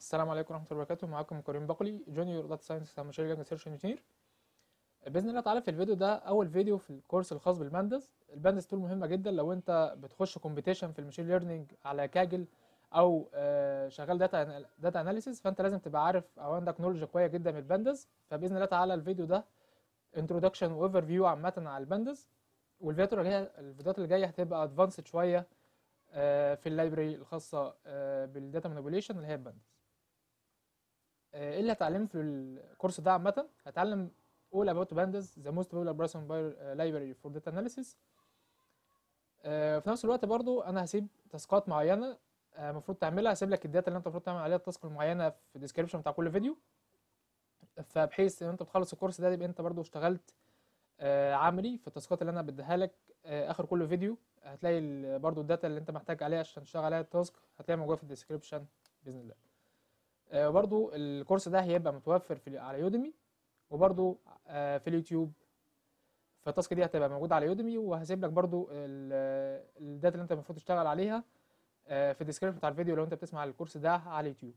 السلام عليكم ورحمة الله وبركاته معاكم كريم بقلي جونيور داتا ساينس ماشين ليرنينج سيرش انجينير باذن الله تعالى في الفيديو ده اول فيديو في الكورس الخاص بالبانداز البانداز تول مهمه جدا لو انت بتخش كومبيتيشن في الماشين ليرنينج على كاجل او آه، شغال داتا داتا اناليسيس فانت لازم تبقى عارف او عندك نولج كويس جدا من البانداز فباذن الله تعالى الفيديو ده انترودكشن واوفر فيو عامه على البانداز والفيديوهات اللي جايه الفيديوهات اللي جايه هتبقى ادفانسد شويه آه، في اللايبرري الخاصه آه، بالداتا مانيبيوليشن اللي هي البانداز ايه اللي هتعلمه في الكورس ده عامه هتعلم all about pandas the most popular Python library for data analysis آه، في نفس الوقت برضو انا هسيب تاسكات معينه المفروض تعملها هسيب لك الداتا اللي انت المفروض تعمل عليها التاسك المعينه في الديسكربشن بتاع كل فيديو فبحيث ان انت بتخلص الكورس ده يبقى انت برضو اشتغلت آه، عملي في التاسكات اللي انا بديها لك آه، اخر كل فيديو هتلاقي ال- برضو الداتا اللي انت محتاج عليها عشان تشتغل عليها التاسك هتلاقيها موجوده في الديسكربشن باذن الله آه، برضو الكورس ده هيبقى متوفر في على يوديمي وبرضو آه، في اليوتيوب فالتاسك دي هتبقى موجوده على يوديمي وهسيب لك برضو ال- الداتا اللي انت المفروض تشتغل عليها آه، في الديسكربشن بتاع الفيديو لو انت بتسمع الكورس ده على اليوتيوب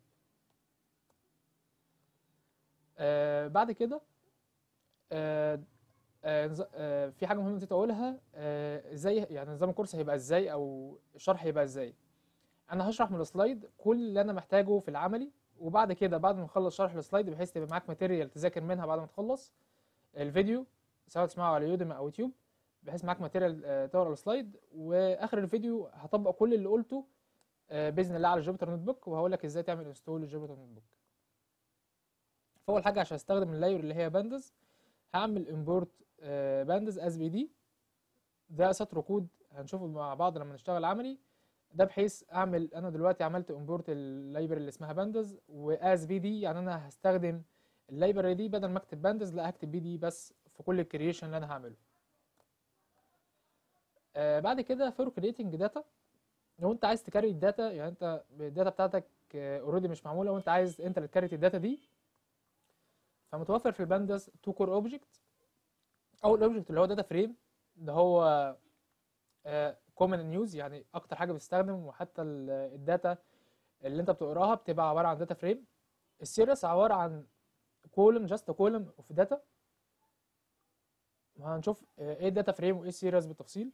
آه، بعد كده آه، آه، نظ- آه، في حاجه مهمه نسيت اقولها آه، ازاي يعني نظام الكورس هيبقى ازاي او الشرح هيبقى ازاي انا هشرح من السلايد كل اللي انا محتاجه في العملي وبعد كده بعد ما نخلص شرح السلايد بحيث تبقى معاك ماتيريال تذاكر منها بعد ما تخلص الفيديو سواء تسمعه على يوديمي او يوتيوب بحيث معاك ماتيريال آه، تقرا السلايد واخر الفيديو هطبق كل اللي قلته آه، باذن الله على جوبيتر نوت بوك وهقول لك ازاي تعمل انستول لجوبيتر نوت بوك فاول حاجه عشان استخدم اللايبرري اللي هي باندز هعمل امبورت باندز از بي دي ده سطر كود هنشوفه مع بعض لما نشتغل عملي ده بحيث اعمل انا دلوقتي عملت امبورت اللايبرري اللي اسمها باندز واز بي دي يعني انا هستخدم اللايبرري دي بدل ما اكتب باندز لا هكتب بي دي بس في كل الكرييشن اللي انا هعمله آه بعد كده فور كرييتنج داتا لو انت عايز تكري الداتا يعني انت الداتا بتاعتك اوريدي مش معموله وانت عايز انت اللي تكريت الداتا دي فمتوفر في البانداز تو كور اوبجكت اول اوبجكت اللي هو داتا فريم ده هو كومن نيوز يعني اكتر حاجه بتستخدم وحتى ال- الداتا اللي انت بتقراها بتبقى عباره عن داتا فريم السيريس عباره عن كولم جاست كولم اوف داتا وهنشوف آه، ايه الداتا فريم وايه السيريس بالتفصيل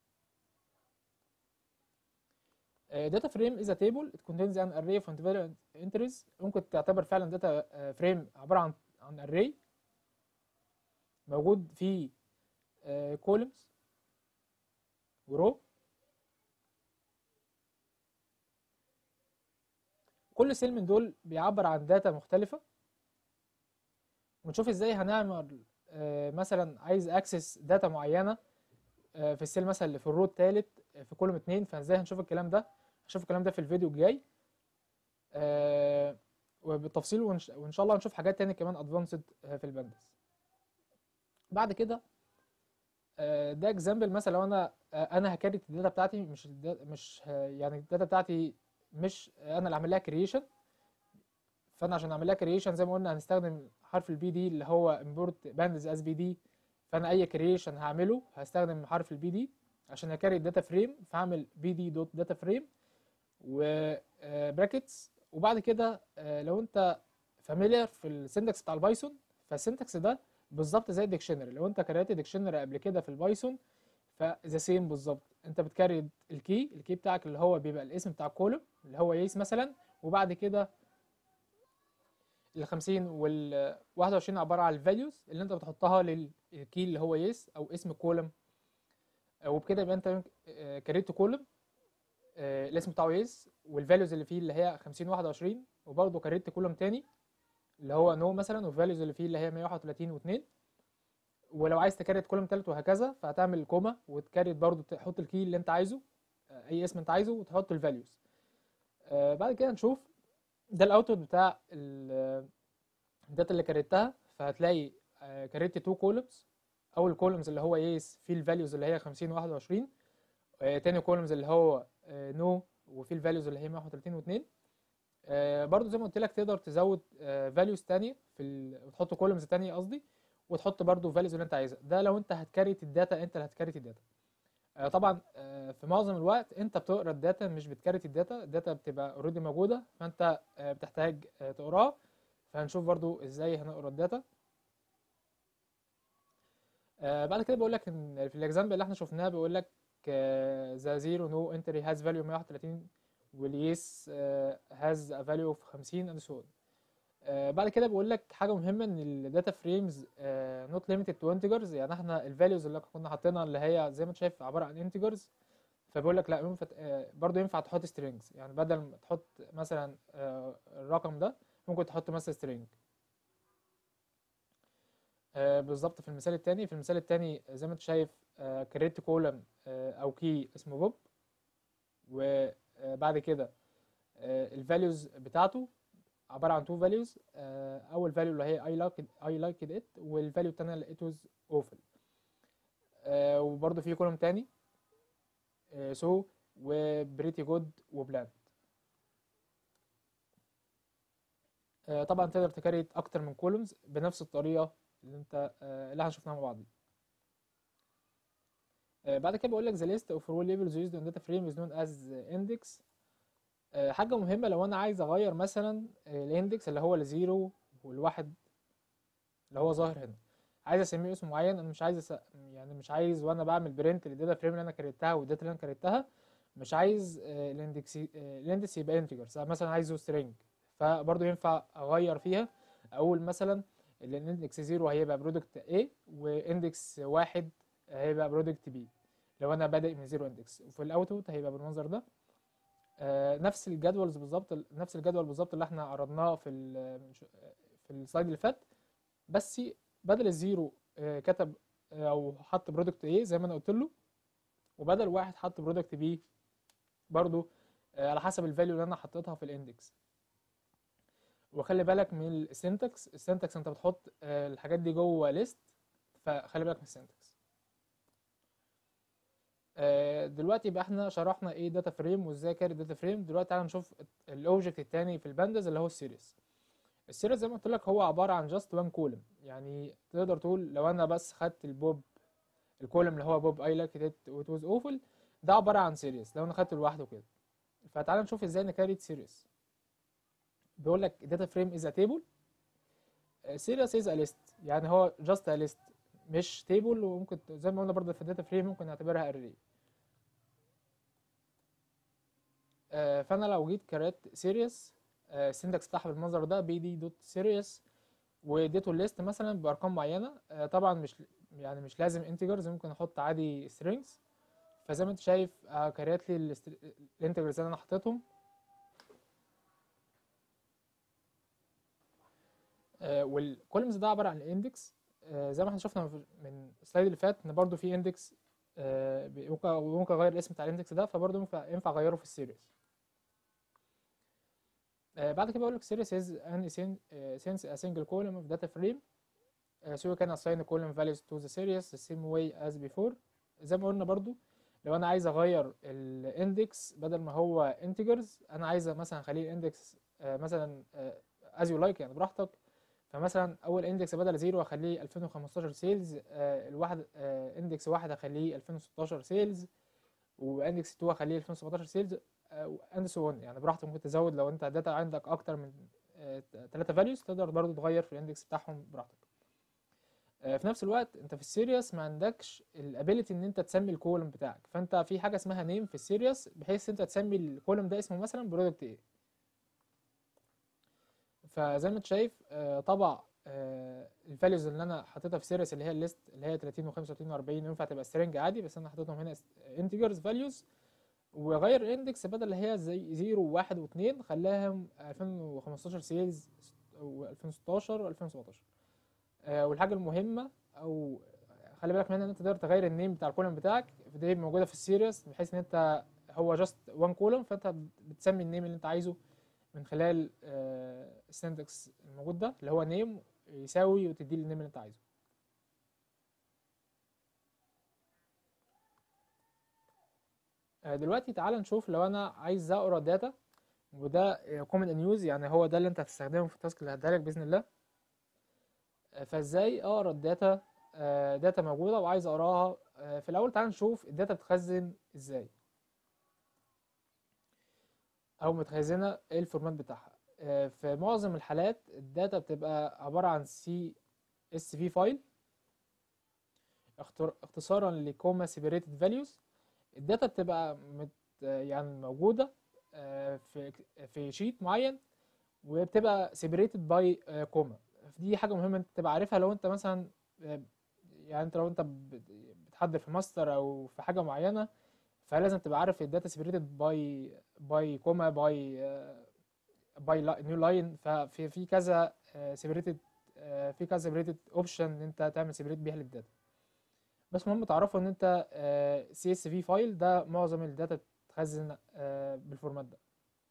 داتا فريم is a table it contains an array of invariant entries ممكن تعتبر فعلا داتا فريم عباره عن عن array موجود فيه كولمز ورو كل سيل من دول بيعبر عن داتا مختلفة ونشوف ازاي هنعمل آه، مثلا عايز اكسس داتا معينة آه، في السيل مثلا اللي في الرو التالت آه، في كولوم اتنين فازاي هنشوف الكلام ده هنشوف الكلام ده في الفيديو الجاي آه، وبالتفصيل وإن- وان شاء الله هنشوف حاجات تاني كمان ادفانسد في الباندس بعد كده آه، ده اكزامبل مثلا لو انا آه، انا هكريت الداتا بتاعتي مش الدا- مش ه- يعني الداتا بتاعتي مش انا اللي عامل لها كرييشن فانا عشان اعمل لها كرييشن زي ما قلنا هنستخدم حرف البي دي اللي هو امبورت باندز از بي دي فانا اي كرييشن هعمله هستخدم حرف البي دي عشان اكري الداتا فريم فهعمل بي دي دوت داتا فريم وبراكتس وبعد كده آه، لو انت فاميليار في السنتكس بتاع البايثون فالسنتكس ده بالظبط زي الديكشنري لو انت كريت ديكشنري قبل كده في البايثون فذا سيم بالظبط انت بتكري الكي الكي بتاعك اللي هو بيبقى الاسم بتاع الكولوم اللي هو يس مثلا وبعد كده ال 50 وال 21 عباره عن الفاليوز اللي انت بتحطها للكي اللي هو يس او اسم الكولوم وبكده يبقى انت آه، كريت كولوم آه، الاسم بتاعه يس والفاليوز اللي فيه اللي هي 50 21 وبرضه كريت كولوم تاني اللي هو نو مثلا والفاليوز اللي فيه اللي هي 131 و2 ولو عايز تكريت كولوم تالت وهكذا فهتعمل كوما وتكريت برضو تحط الكي اللي انت عايزه آه، اي اسم انت عايزه وتحط الفاليوز آه، بعد كده نشوف ده الاوتبوت بتاع ال- الداتا اللي كريتها فهتلاقي آه، كريت تو كولومز اول كولومز اللي هو يس فيه الفاليوز اللي هي 50 21 آه، تاني كولومز اللي هو نو وفيه الفاليوز اللي هي 131 و2 آه، برضو زي ما قلت لك تقدر تزود فاليوز تانية في ال... وتحط كولومز تانية قصدي وتحط برضو فاليوز اللي انت عايزها ده لو انت هتكريت الداتا انت اللي هتكريت الداتا آه، طبعا آه، في معظم الوقت انت بتقرا الداتا مش بتكريت الداتا الداتا بتبقى اوريدي موجوده فانت آه، بتحتاج آه، تقراها فهنشوف برضو ازاي هنقرا الداتا آه، بعد كده بيقول لك ان في الاكزامبل اللي احنا شفناه بيقول لك ذا زيرو نو انتري هاز فاليو 131 واليس هاز ا فاليو اوف 50 اند سو بعد كده بيقول لك حاجه مهمه ان الداتا فريمز نوت ليميتد تو انتجرز يعني احنا الفاليوز اللي كنا حاطينها اللي هي زي ما انت شايف عباره عن انتجرز فبيقول لك لا ينفع آه، برضه ينفع تحط سترينجز يعني بدل ما تحط مثلا آه، الرقم ده ممكن تحط مثلا سترينج بالظبط في المثال التاني في المثال التاني زي ما انت شايف كريت كولم او كي اسمه بوب وبعد كده الفاليوز بتاعته عباره عن تو فاليوز اول فاليو اللي هي اي لايك اي لايك ات والفاليو الثانيه اللي ات واز اوفل وبرده في كولوم تاني سو وبريتي جود وبلانت طبعا تقدر تكريت اكتر من كولومز بنفس الطريقه اللي انت آه، اللي احنا شفناها مع بعض دي. آه، بعد كده بيقول لك the list of row labels used in data frame is known as index آه، حاجة مهمة لو أنا عايز أغير مثلا الاندكس اللي هو الزيرو والواحد اللي هو ظاهر هنا عايز أسميه اسم معين أنا مش عايز أس... يعني مش عايز وأنا بعمل برنت للداتا فريم اللي أنا كريتها والداتا اللي أنا كريتها مش عايز آه، الاندكس آه، الاندكس يبقى انتجرز مثلا عايزه سترينج فبرضه ينفع أغير فيها أقول مثلا الاندكس زيرو هيبقى برودكت A واندكس واحد هيبقى برودكت B لو أنا بادئ من زيرو اندكس وفي الأوتبوت هيبقى بالمنظر ده آه، نفس الجدول بالظبط نفس الجدول بالظبط اللي احنا عرضناه في ال في السلايد اللي فات بس بدل الزيرو آه، كتب آه، او حط برودكت A زي ما انا قلت له وبدل واحد حط برودكت B برضو آه، على حسب الفاليو اللي انا حطيتها في الاندكس وخلي بالك من السنتكس السنتكس انت بتحط آه، الحاجات دي جوه ليست فخلي بالك من السنتكس آه، دلوقتي يبقى احنا شرحنا ايه داتا فريم وازاي كاري داتا فريم دلوقتي تعالى نشوف الاوبجكت التاني في البانداز اللي هو السيريس السيريس زي ما قلت لك هو عباره عن جاست وان كولم يعني تقدر تقول لو انا بس خدت البوب الكولم اللي هو بوب اي لايك ات وات واز اوفل ده عباره عن سيريس لو انا خدته لوحده كده فتعالى نشوف ازاي نكريت سيريس بيقول لك داتا فريم از ا تيبل سيريس از ا ليست يعني هو جاست ا ليست مش تيبل وممكن ت- زي ما قلنا برضه في الداتا فريم ممكن نعتبرها اري فانا لو جيت كريت سيريس السنتكس بتاعها بالمنظر ده بي دي دوت سيريس واديته الليست مثلا بارقام معينه آه، طبعا مش يعني مش لازم انتجرز ممكن احط عادي strings فزي ما انت شايف آه، كريت لي الانتجرز اللي انا حطيتهم والكولمز ده عباره عن الاندكس زي ما احنا شفنا في- من السلايد اللي فات ان برضو في اندكس ممكن ممكن اغير الاسم بتاع الاندكس ده فبرضو ينفع ينفع اغيره في السيريز آه، بعد كده بقول لك series is an essen- uh, since a single column of data frame uh, so you can assign column values to the series the same way as before زي ما قلنا برضو لو انا عايز اغير الاندكس بدل ما هو integers انا عايز مثلا اخليه الاندكس مثلا آه، as you like يعني براحتك فمثلا اول اندكس بدل زيرو اخليه 2015 سيلز الواحد اندكس واحد اخليه 2016 سيلز واندكس 2 اخليه 2017 سيلز اند سو اون يعني براحتك ممكن تزود لو انت داتا عندك اكتر من ثلاثة فاليوز تقدر برضو تغير في الاندكس بتاعهم براحتك آه، في نفس الوقت انت في السيريس ما عندكش الابيليتي ان انت تسمي الكولوم بتاعك فانت في حاجه اسمها نيم في السيريس بحيث انت تسمي الكولوم ده اسمه مثلا برودكت ايه فزي ما انت شايف آه، طبع الفاليوز اللي انا حاططها في سيريس اللي هي الليست اللي هي 30 و35 و40 ينفع تبقى سترينج عادي بس انا حاططهم هنا انتجرز فاليوز وغير الاندكس بدل اللي هي زي 0 و1 و2 خلاهم 2015 سيلز و2016 و2017 والحاجه المهمه او خلي بالك منها ان انت تقدر تغير النيم بتاع الكولوم بتاعك دي موجوده في السيريس بحيث ان انت هو جاست وان كولوم فانت بتسمي النيم اللي انت عايزه من خلال السنتكس الموجود ده اللي هو نيم يساوي وتدي لي النيم اللي انت عايزه آه، دلوقتي تعال نشوف لو انا عايز اقرا داتا وده كومن ان يوز يعني هو ده اللي انت هتستخدمه في التاسك اللي هديها لك باذن الله آه، فازاي اقرا الداتا داتا موجوده وعايز اقراها آه، في الاول تعال نشوف الداتا بتخزن ازاي او متخزنه ايه الفورمات بتاعها آه، في معظم الحالات الداتا بتبقى عباره عن سي اس في فايل اختصارا لكوما سيبريتد فاليوز الداتا بتبقى مت يعني موجوده آه، في في شيت معين وبتبقى سيبريتد باي كوما دي حاجه مهمه انت تبقى عارفها لو انت مثلا آه، يعني انت لو انت بت- بتحضر في ماستر او في حاجه معينه فلازم تبقى عارف الداتا سيبريتد باي باي كوما باي باي نيو لاين ففي في كذا سيبريتد في كذا سيبريتد اوبشن ان انت تعمل سيبريت بيها للداتا بس مهم تعرفوا ان انت سي اس في فايل ده معظم الداتا تخزن آه، بالفورمات ده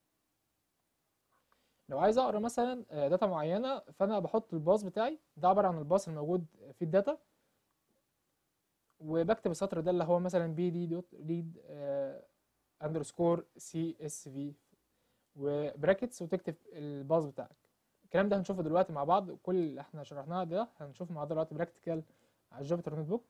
لو عايز اقرا مثلا آه، داتا معينه فانا بحط الباص بتاعي ده عباره عن الباص الموجود في الداتا وبكتب السطر ده اللي هو مثلا بي دي دوت ريد اندرسكور سي اس في وبراكتس وتكتب الباص بتاعك الكلام ده هنشوفه دلوقتي مع بعض كل اللي احنا شرحناه ده هنشوفه مع بعض دلوقتي براكتيكال على الجوبيتر نوت بوك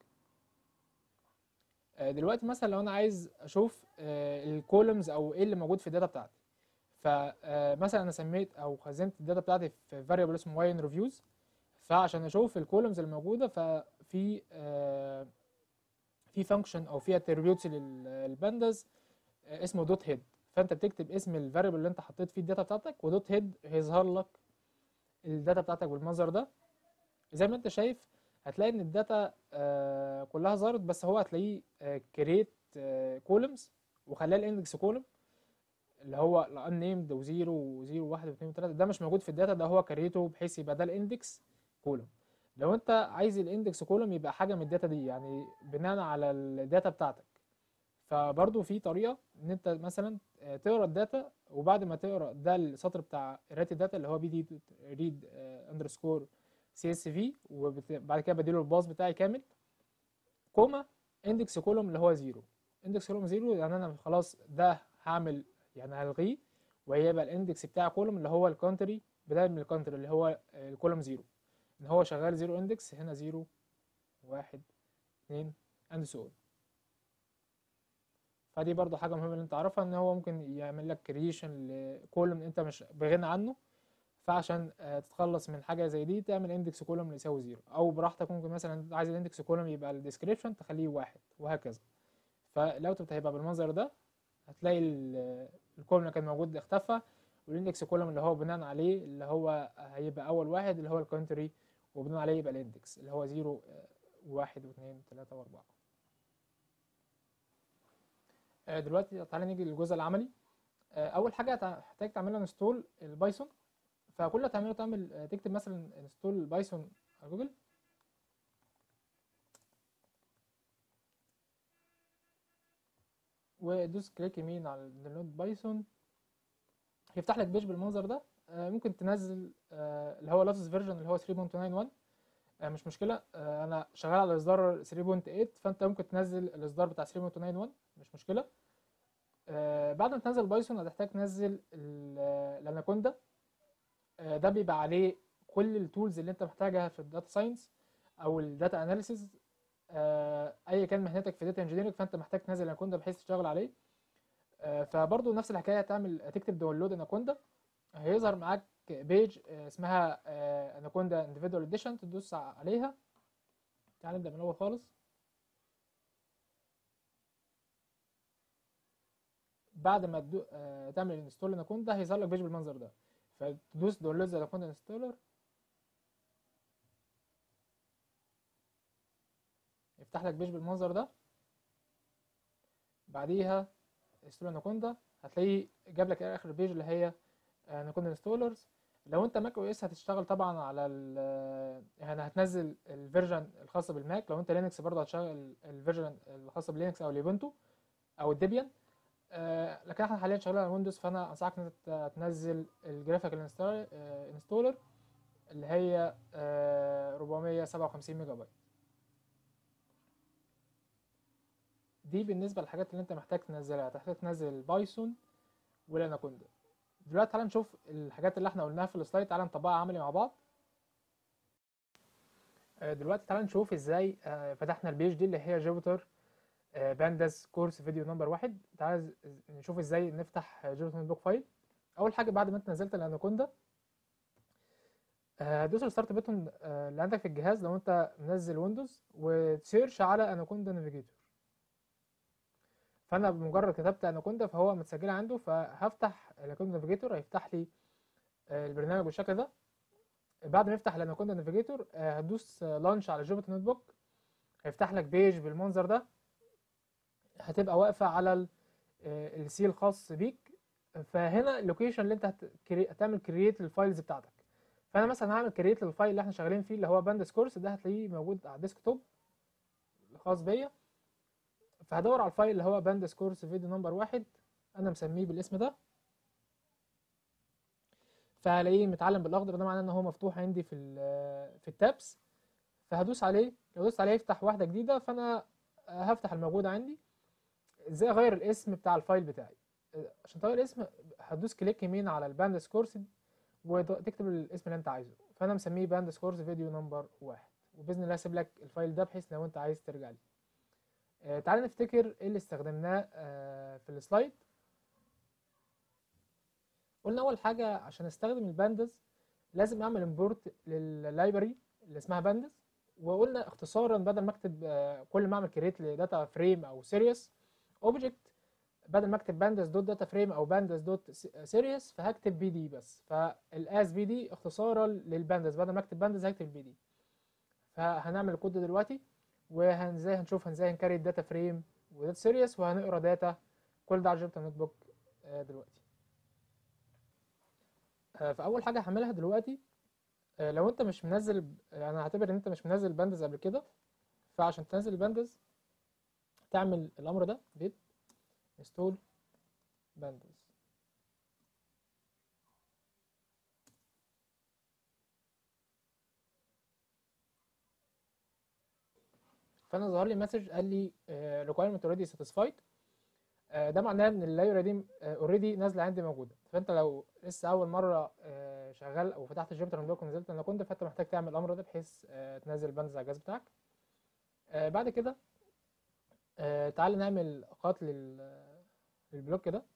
آه، دلوقتي مثلا لو انا عايز اشوف الكولومز او ايه اللي موجود في الداتا بتاعتي فمثلا انا سميت او خزنت الداتا بتاعتي في فاريبل اسمه واين ريفيوز فعشان اشوف الكولومز اللي موجوده ففي آه، في فانكشن او في اتريبيوتس للبانداز آه، اسمه دوت هيد فانت بتكتب اسم الفاريبل اللي انت حطيت فيه الداتا بتاعتك ودوت هيد هيظهر لك الداتا بتاعتك بالمنظر ده زي ما انت شايف هتلاقي ان الداتا آه، كلها ظهرت بس هو هتلاقيه كريت كولمز وخلاه الاندكس كولم اللي هو unnamed وزيرو وزيرو واحد واثنين وثلاثة ده مش موجود في الداتا ده هو كريته بحيث يبقى ده الاندكس كولم لو انت عايز الاندكس كولم يبقى حاجة من الداتا دي يعني بناء على الداتا بتاعتك فبرضو في طريقة ان انت مثلا آه، تقرا الداتا وبعد ما تقرا ده السطر بتاع قراءة الداتا اللي هو بي دي ريد اندرسكور سي اس في وبعد كده بديله الباص بتاعي كامل كوما اندكس كولوم اللي هو زيرو اندكس كولوم زيرو يعني انا خلاص ده هعمل يعني هلغيه وهيبقى الاندكس بتاع كولوم اللي هو الكونتري بداية من الكونتري اللي هو الكولوم زيرو ان هو شغال زيرو اندكس هنا زيرو واحد اتنين اند سو فدي برضو حاجة مهمة ان انت تعرفها ان هو ممكن يعمل لك كريشن لكولوم انت مش بغنى عنه فعشان آه، تتخلص من حاجه زي دي تعمل اندكس كولوم يساوي زيرو او براحتك ممكن مثلا عايز الاندكس كولوم يبقى الديسكريبشن تخليه واحد وهكذا فالاوتبوت هيبقى بالمنظر ده هتلاقي ال- الكولوم اللي كان موجود اختفى والاندكس كولوم اللي هو بناء عليه اللي هو هيبقى اول واحد اللي هو الكونتري وبناء عليه يبقى الاندكس اللي هو زيرو آه، واحد واثنين وثلاثة واربعة آه، دلوقتي تعالى نيجي للجزء العملي آه، اول حاجه هتحتاج تعملها انستول البايثون فكل اللي تعمله تعمل آه، تكتب مثلا انستول بايثون على جوجل ودوس كليك يمين على داونلود بايثون هيفتح لك بيج بالمنظر ده آه، ممكن تنزل آه، اللي هو لاتست فيرجن اللي هو 3.91 آه، مش مشكله آه، انا شغال على اصدار 3.8 فانت ممكن تنزل الاصدار بتاع 3.91 مش مشكله آه، بعد ما تنزل بايثون هتحتاج تنزل ال- آه، الاناكوندا آه، ده بيبقى عليه كل التولز اللي انت محتاجها في الداتا ساينس او الداتا اناليسيز ايا كان مهنتك في داتا انجينيرنج فانت محتاج تنزل اناكوندا بحيث تشتغل عليه آه، فبرضه نفس الحكايه هتعمل هتكتب داونلود اناكوندا هيظهر معاك بيج آه، اسمها اناكوندا انديفيدوال اديشن تدوس عليها تعال نبدا من الاول خالص بعد ما تدو... آه، تعمل انستول اناكوندا هيظهر لك بيج بالمنظر ده فتدوس داونلود اناكوندا انستولر يفتح لك بيج بالمنظر ده بعديها انستول اناكوندا هتلاقيه جاب لك اخر بيج اللي هي اناكوندا انستولرز لو انت ماك او اس هتشتغل طبعا على ال يعني هتنزل الفيرجن الخاصه بالماك لو انت لينكس برضه هتشغل الفيرجن الخاصه بلينكس او اليوبنتو او الديبيان آه، لكن احنا حاليا شغالين على ويندوز فانا انصحك ان انت تنزل الجرافيكال انستولر اللي هي آه، 457 ميجا بايت دي بالنسبه للحاجات اللي انت محتاج تنزلها هتحتاج تنزل البايثون والاناكوندا دلوقتي تعالى نشوف الحاجات اللي احنا قلناها في السلايد تعالى نطبقها عملي مع بعض آه، دلوقتي تعالى نشوف ازاي آه، فتحنا البيج دي اللي هي جوبيتر بانداس كورس فيديو نمبر واحد تعالى ز- نشوف ازاي نفتح جوبيتر نوت بوك فايل اول حاجه بعد ما انت نزلت الاناكوندا آه، هتدوس الستارت بوتون اللي عندك في الجهاز لو انت منزل ويندوز وتسيرش على اناكوندا نافيجيتور فانا بمجرد كتبت اناكوندا فهو متسجله عنده فهفتح اناكوندا نافيجيتور هيفتح لي آه، البرنامج بالشكل ده بعد ما يفتح الاناكوندا نافيجيتور آه، هتدوس لانش على جوبيتر نوت بوك هيفتح لك بيج بالمنظر ده هتبقى واقفه على ال- آه، السي الخاص بيك فهنا اللوكيشن اللي انت هت- هتعمل كرييت للفايلز بتاعتك فانا مثلا هعمل كرييت للفايل اللي احنا شغالين فيه اللي هو باندس كورس ده هتلاقيه موجود على الديسك توب الخاص بيا فهدور على الفايل اللي هو باندس كورس فيديو نمبر واحد انا مسميه بالاسم ده فهلاقيه متعلم بالاخضر ده معناه ان هو مفتوح عندي في ال- في التابس فهدوس عليه لو دوست عليه يفتح واحده جديده فانا هفتح الموجوده عندي ازاي اغير الاسم بتاع الفايل بتاعي عشان تغير الاسم هتدوس كليك يمين على الباندس كورس وتكتب الاسم اللي انت عايزه فانا مسميه باندس كورس فيديو نمبر واحد وباذن الله هسيب لك الفايل ده بحيث لو انت عايز ترجع ليه آه تعال نفتكر ايه اللي استخدمناه آه في السلايد قلنا اول حاجه عشان استخدم الباندز لازم اعمل امبورت لللايبرري اللي اسمها باندز وقلنا اختصارا بدل ما اكتب آه، كل ما اعمل كريت لداتا فريم او سيريس اوبجكت بدل ما اكتب باندز دوت داتا فريم او باندز دوت سيريس فهكتب بي دي بس فالاس بي دي اختصارا للباندز بدل ما اكتب باندز هكتب بي دي فهنعمل الكود ده دلوقتي وازاي هنشوف ازاي هنكريت داتا فريم وداتا سيريس وهنقرا داتا كل ده على جبت نوت بوك آه، دلوقتي آه، فاول حاجه هعملها دلوقتي آه، لو انت مش منزل يعني هعتبر ان انت مش منزل باندز قبل كده فعشان تنزل الباندز تعمل الامر ده بيت install باندز فانا ظهر لي مسج قال لي آه، requirement already satisfied آه، ده معناه ان اللايبرري دي اوريدي نازله عندي موجوده فانت لو لسه اول مره آه، شغال او فتحت جوبيتر نوت ونزلت اناكوندا فانت محتاج تعمل الامر ده بحيث آه، تنزل باندز على الجهاز بتاعك آه، بعد كده آه، تعال نعمل قط لل للبلوك ده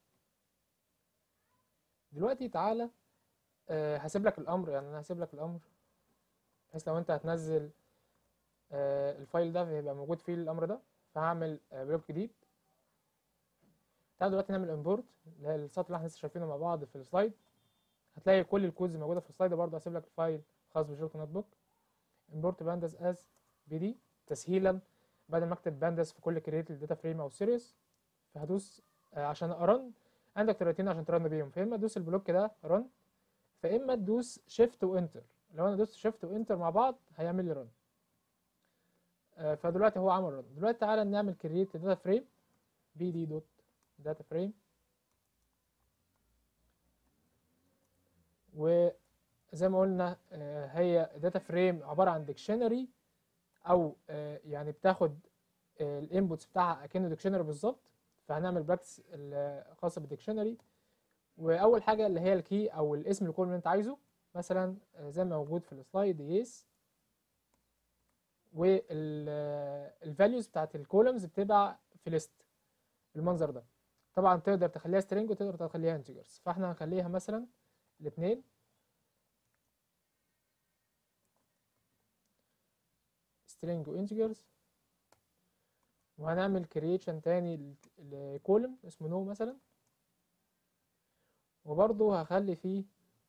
دلوقتي تعالى آه، هسيب لك الامر يعني انا هسيب لك الامر بحيث لو انت هتنزل آه، الفايل ده هيبقى موجود فيه الامر ده فهعمل آه، بلوك جديد تعالى دلوقتي نعمل امبورت اللي هي السطر اللي احنا لسه شايفينه مع بعض في السلايد هتلاقي كل الكودز موجوده في السلايد برضه هسيب لك الفايل خاص بجوبيتر نوت بوك امبورت بانداز از بي دي تسهيلا بدل ما اكتب بانداز في كل كريت الداتا فريم او سيريس فهدوس آه، عشان ارن عندك طريقتين عشان ترن بيهم فاما تدوس البلوك ده رن فاما تدوس شيفت وانتر لو انا دوست شيفت وانتر مع بعض هيعمل لي رن فدلوقتي هو عمل رن دلوقتي تعالى نعمل كريت داتا فريم بي دي دوت داتا فريم وزي ما قلنا آه، هي داتا فريم عباره عن ديكشنري او آه، يعني بتاخد الانبوتس بتاعها اكنه ديكشنري بالظبط فهنعمل براكتس الخاصه بالديكشنري واول حاجه اللي هي الكي او الاسم الكول اللي انت عايزه مثلا آه، زي ما موجود في السلايد يس والفاليوز بتاعت الكولمز بتبقى في ليست بالمنظر ده طبعا تقدر تخليها سترينج وتقدر تخليها انتجرز فاحنا هنخليها مثلا الاثنين string وانتجرز وهنعمل كرييشن تاني لكولم اسمه نو مثلا وبرضه هخلي فيه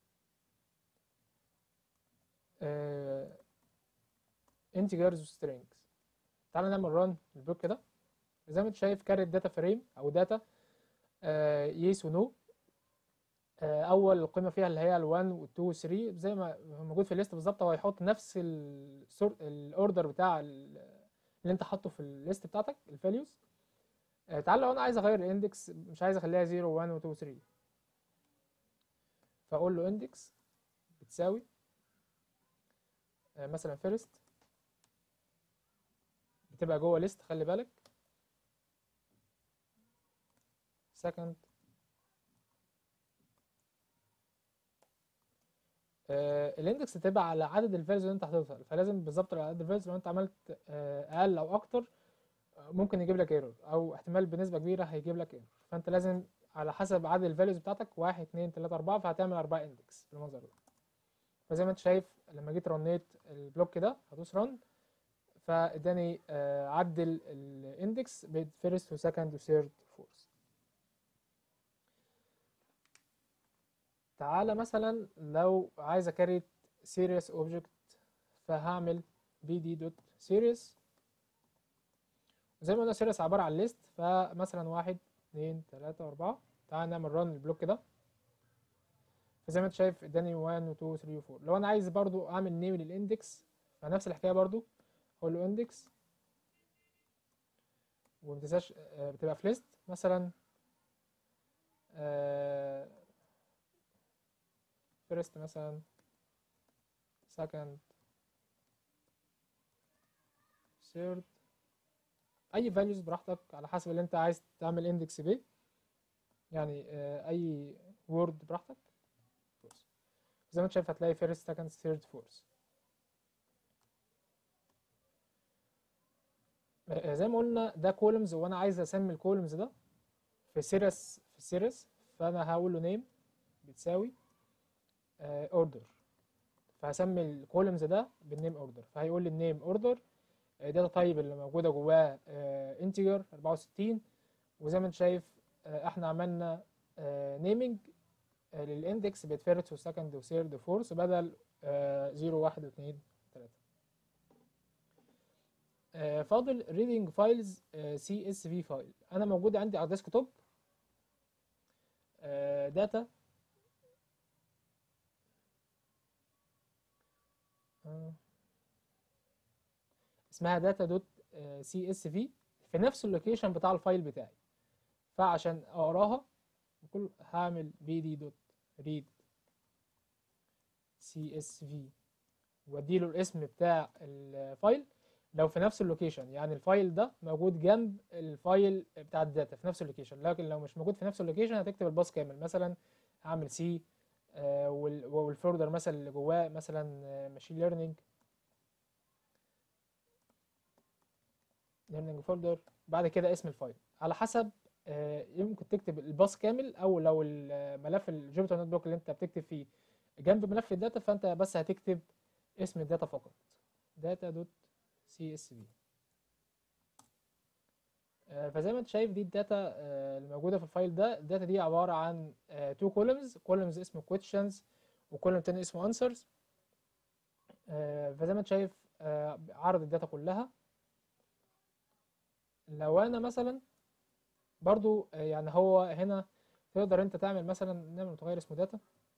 انتجرز وسترينجز تعالى نعمل ران البلوك ده زي ما انت شايف كارت داتا فريم او داتا يس ونو اول قيمه فيها اللي هي ال1 وال2 وال3 زي ما موجود في الليست بالظبط هو هيحط نفس الاوردر بتاع ال- اللي انت حاطه في الليست بتاعتك الفاليوز تعال لو انا عايز اغير الاندكس مش عايز اخليها 0 1 و 2 و 3 فاقول له اندكس بتساوي آه، مثلا فيرست بتبقى جوه ليست خلي بالك second الاندكس تبقى على عدد الفاليوز اللي انت حاططها فلازم بالظبط على عدد الفاليوز لو انت عملت آه، اقل او اكتر آه، ممكن يجيب لك ايرور او احتمال بنسبه كبيره هيجيب لك ايرور فانت لازم على حسب عدد الفاليوز بتاعتك 1 2 3 4 فهتعمل 4 اندكس بالمنظر ده فزي ما انت شايف لما جيت رنيت البلوك ده هدوس رن فاداني آه، عدل الاندكس فيرست وسكند وثيرد فورث تعالى مثلا لو عايز اكريت سيريس اوبجكت فهعمل bd دوت سيريس زي ما قلنا سيريس عباره عن ليست فمثلا واحد اتنين تلاته اربعه تعالى نعمل رن البلوك ده فزي ما انت شايف اداني 1 و 2 و 3 و 4 لو انا عايز برضو اعمل نيم للاندكس فنفس الحكايه برضو اقول له اندكس وما تنساش آه، بتبقى في ليست مثلا فيرست مثلا second third اي values براحتك على حسب اللي انت عايز تعمل اندكس بيه يعني آه، اي word براحتك fourth. زي ما انت شايف هتلاقي first second third fourth آه، زي ما قلنا ده كولومز وانا عايز اسمي الكولومز ده في سيريس في سيريس فانا هقول له نيم بتساوي اوردر فهسمي الكولومز ده بالنيم اوردر فهيقول لي النيم اوردر داتا تايب اللي موجوده جواه انتجر 64 وزي ما انت شايف آه، احنا عملنا نيمنج للاندكس بيتفرت وسكند وثيرد وفورث بدل 0 1 و2 3 فاضل ريدنج فايلز سي اس في فايل انا موجود عندي على الديسك توب داتا اسمها داتا دوت سي اس في في نفس اللوكيشن بتاع الفايل بتاعي فعشان اقراها بكل هعمل بي دي دوت ريد سي اس في واديله الاسم بتاع الفايل لو في نفس اللوكيشن يعني الفايل ده موجود جنب الفايل بتاع الداتا في نفس اللوكيشن لكن لو مش موجود في نفس اللوكيشن هتكتب الباص كامل مثلا هعمل سي والفولدر مثلا اللي جواه مثلا ماشين ليرنينج ليرنينج فولدر بعد كده اسم الفايل على حسب آه، يمكن تكتب الباص كامل او لو الملف الجوبيتر نوت بلوك اللي انت بتكتب فيه جنب ملف الداتا فانت بس هتكتب اسم الداتا فقط داتا دوت سي اس في فزي ما انت شايف دي الداتا آه، اللي موجوده في الفايل ده الداتا دي عباره عن تو كولومز كولومز اسمه questions وكولوم تاني اسمه answers آه، فزي ما انت شايف آه، عرض الداتا كلها لو انا مثلا برضو آه، يعني هو هنا تقدر انت تعمل مثلا نعمل متغير اسمه داتا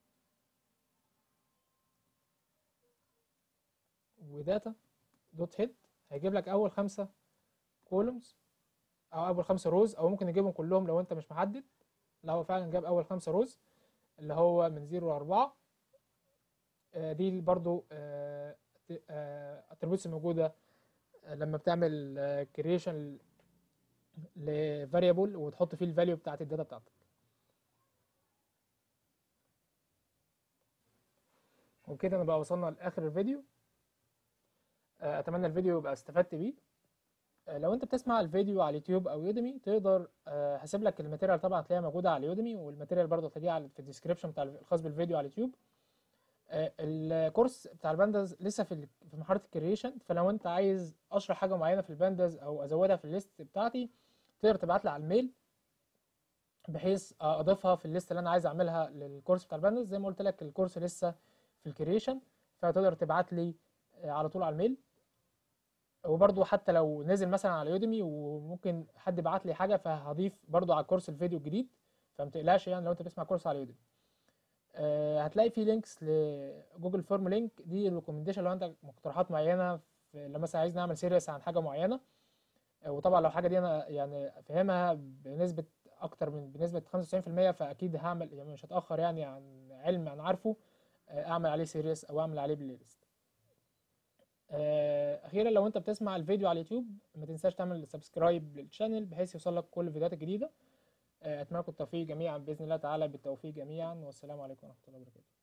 وداتا دوت هيد هيجيب لك اول خمسة كولومز او اول خمسة روز او ممكن يجيبهم كلهم لو انت مش محدد لو هو فعلا جاب اول خمسة روز اللي هو من زيرو لأربعة آه، دي برضو اتريبيوتس موجودة آه، لما بتعمل كرييشن لفاريبل وتحط فيه الفاليو بتاعت الداتا بتاعتك وكده نبقى وصلنا لاخر الفيديو آه، اتمنى الفيديو يبقى استفدت بيه آه، لو انت بتسمع الفيديو على اليوتيوب او يوديمي تقدر آه، هسيب لك الماتيريال طبعا هتلاقيها موجوده على يوديمي والماتيريال برضه هتلاقيها على- في الديسكربشن بتاع الخاص بالفيديو على اليوتيوب آه، الكورس بتاع البانداز لسه في ال- في مرحله الكرييشن فلو انت عايز اشرح حاجه معينه في البانداز او ازودها في الليست بتاعتي تقدر تبعت لي على الميل بحيث اضيفها في الليست اللي انا عايز اعملها للكورس بتاع البانداز زي ما قلت لك الكورس لسه في الكرييشن فتقدر تبعت لي آه، على طول على الميل وبرضو حتى لو نزل مثلا على يوديمي وممكن حد بعت لي حاجه فهضيف برضو على الكورس الفيديو الجديد فما تقلقش يعني لو انت بتسمع كورس على يوديمي آه، هتلاقي في لينكس لجوجل فورم لينك دي الريكومنديشن لو عندك مقترحات معينه في لو مثلا عايز نعمل سيريس عن حاجه معينه آه، وطبعا لو حاجه دي انا يعني فاهمها بنسبه اكتر من بنسبه 95% فاكيد هعمل يعني مش هتاخر يعني عن علم انا عارفه آه، اعمل عليه سيريس او اعمل عليه بلاي ليست آه، اخيرا لو انت بتسمع الفيديو على اليوتيوب ما تنساش تعمل سبسكرايب للشانل بحيث يوصلك كل الفيديوهات الجديده آه، اتمنى لكم التوفيق جميعا باذن الله تعالى بالتوفيق جميعا والسلام عليكم ورحمه الله وبركاته